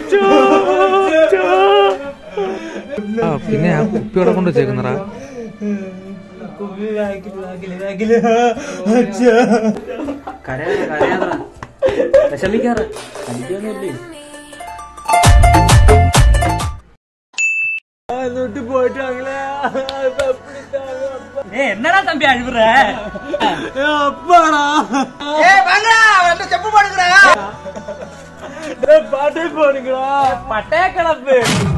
ആ പിന്നെ ആ കുപ്പി അവിടെ കൊണ്ട് വെച്ചേക്കുന്നറാ കുപ്പി ബാക്കില് ബാക്കില് ബാക്കില് അച്ഛാ കരയാതെ കരയാതെ വിഷമിക്കാറ് അടിക്കൊന്നുമില്ലേ എന്നിട്ട് പോയിട്ട് ഞങ്ങളെ என்னடா தம்பி அழுகுற അപ്പാടാ പാട്ടേ പോണിക്കടാ பட்டே கிளப்பு